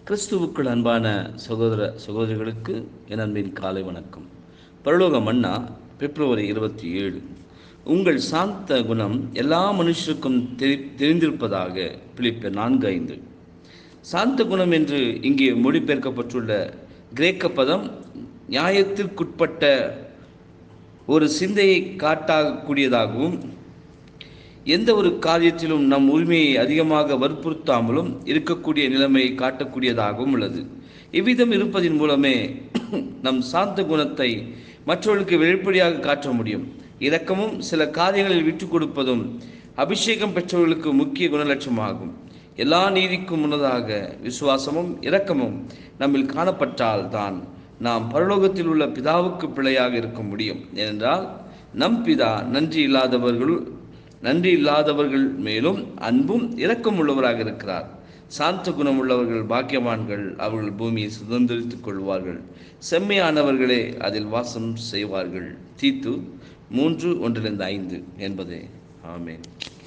கிறிஸ்துவுக்குள் அன்பான சகோதர சகோதரிகளுக்கு என் அன்பின் காலை வணக்கம் பரலோக மன்னா பிப்ரவரி இருபத்தி ஏழு உங்கள் சாந்த குணம் எல்லா மனுஷருக்கும் தெரி தெரிந்திருப்பதாக பிலிப்பர் நான்கு ஐந்து சாந்த குணம் என்று இங்கே மொழிபெயர்க்கப்பட்டுள்ள கிரேக்க பதம் நியாயத்திற்குட்பட்ட ஒரு சிந்தையை காட்டக்கூடியதாகவும் எந்த ஒரு காரியத்திலும் நம் உரிமையை அதிகமாக வற்புறுத்தாமலும் இருக்கக்கூடிய நிலைமையை காட்டக்கூடியதாகவும் உள்ளது இவ்விதம் இருப்பதின் மூலமே நம் சாந்த குணத்தை மற்றவர்களுக்கு வெளிப்படையாக காட்ட முடியும் இரக்கமும் சில காரியங்களில் விட்டு கொடுப்பதும் அபிஷேகம் பெற்றவர்களுக்கு முக்கிய குணலட்சமாகும் எல்லா நீதிக்கும் முன்னதாக விசுவாசமும் இரக்கமும் நம்மில் காணப்பட்டால் தான் நாம் பரலோகத்தில் உள்ள பிதாவுக்கு பிழையாக இருக்க முடியும் ஏனென்றால் நம் பிதா நன்றி இல்லாதவர்கள் நன்றி இல்லாதவர்கள் மேலும் அன்பும் இரக்கம் உள்ளவராக இருக்கிறார் சாந்த குணம் உள்ளவர்கள் பாக்கியவான்கள் அவர்கள் பூமியை சுதந்திரித்துக் கொள்வார்கள் செம்மையானவர்களே அதில் வாசம் செய்வார்கள் தீத்து மூன்று ஒன்றிலிருந்து ஐந்து என்பதே ஆமேன்